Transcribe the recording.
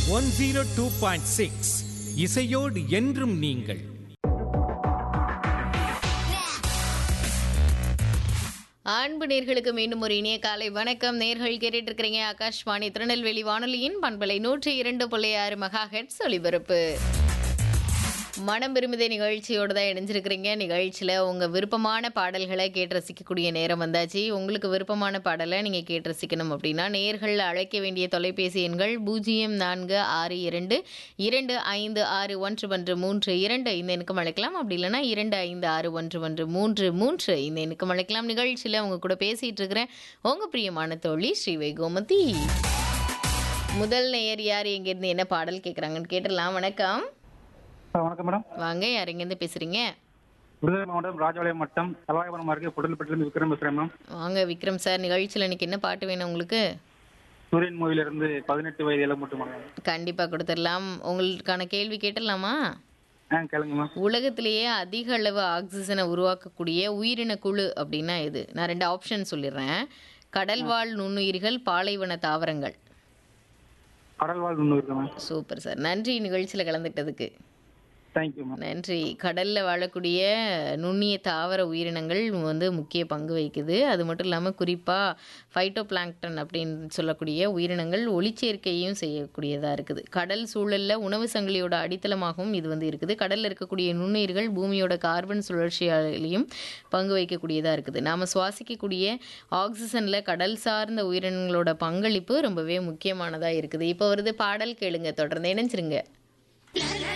one zero two point six இசையோடு என்றும் நீங்கள் அன்பு நேர்களுக்கு மீண்டும் ஒரு இனிய காலை வணக்கம் நேர்கள் கேட்டுட்டு இருக்கிறீங்க ஆகாஷ்வாணி திருநெல்வேலி வானொலியின் பண்பலை நூற்றி இரண்டு புள்ளி ஆறு மெகா ஹெட்ஸ் ஒலிபரப்பு மனம் விரும்புதே நிகழ்ச்சியோடு தான் இணைஞ்சிருக்கிறீங்க நிகழ்ச்சியில் உங்கள் விருப்பமான பாடல்களை கேட்டு ரசிக்கக்கூடிய நேரம் வந்தாச்சு உங்களுக்கு விருப்பமான பாடலை நீங்கள் கேட்டு ரசிக்கணும் அப்படின்னா நேர்கள் அழைக்க வேண்டிய தொலைபேசி எண்கள் பூஜ்ஜியம் நான்கு ஆறு இரண்டு இரண்டு ஐந்து ஆறு ஒன்று ஒன்று மூன்று இரண்டு இந்த எண்ணுக்கும் அழைக்கலாம் அப்படி இல்லைன்னா இரண்டு ஐந்து ஆறு ஒன்று ஒன்று மூன்று மூன்று இந்த எண்ணுக்கும் அழைக்கலாம் நிகழ்ச்சியில் உங்க கூட பேசிகிட்டு இருக்கிறேன் உங்கள் பிரியமான தோழி ஸ்ரீவை கோமதி முதல் நேயர் யார் எங்கேருந்து என்ன பாடல் கேட்குறாங்கன்னு கேட்டுடலாம் வணக்கம் சார் வணக்கம் மேடம் வாங்க யார் எங்கேருந்து பேசுறீங்க விருதுநகர் மாவட்டம் ராஜபாளையம் மட்டம் தலவாயபுரம் அருகே புடல்பட்டிலிருந்து விக்ரம் பேசுறேன் மேம் வாங்க விக்ரம் சார் நிகழ்ச்சியில் இன்னைக்கு என்ன பாட்டு வேணும் உங்களுக்கு சூரியன் மூவிலிருந்து பதினெட்டு வயது இளம் மட்டும் மேடம் கண்டிப்பாக கொடுத்துடலாம் உங்களுக்கான கேள்வி கேட்டுடலாமா ஆ கேளுங்க மேம் உலகத்திலேயே அதிக அளவு ஆக்சிஜனை உருவாக்கக்கூடிய உயிரின குழு அப்படின்னா இது நான் ரெண்டு ஆப்ஷன் சொல்லிடுறேன் கடல்வாழ் நுண்ணுயிர்கள் பாலைவன தாவரங்கள் கடல்வாழ் ஒன்று இருக்கு மேம் சூப்பர் சார் நன்றி நிகழ்ச்சியில் கலந்துக்கிட்டதுக்கு தேங்க்யூ மேம் நன்றி கடலில் வாழக்கூடிய நுண்ணிய தாவர உயிரினங்கள் வந்து முக்கிய பங்கு வகிக்குது அது மட்டும் இல்லாமல் குறிப்பாக ஃபைட்டோ பிளாங்க்டன் அப்படின்னு சொல்லக்கூடிய உயிரினங்கள் ஒளிச்சேர்க்கையும் செய்யக்கூடியதாக இருக்குது கடல் சூழலில் உணவு சங்கிலியோட அடித்தளமாகவும் இது வந்து இருக்குது கடலில் இருக்கக்கூடிய நுண்ணுயிர்கள் பூமியோட கார்பன் சுழற்சியாலையும் பங்கு வகிக்கக்கூடியதாக இருக்குது நாம் சுவாசிக்கக்கூடிய ஆக்சிஜனில் கடல் சார்ந்த உயிரினங்களோட பங்களிப்பு ரொம்பவே முக்கியமானதாக இருக்குது இப்போ வருது பாடல் கேளுங்க தொடர்ந்து இணைஞ்சிருங்க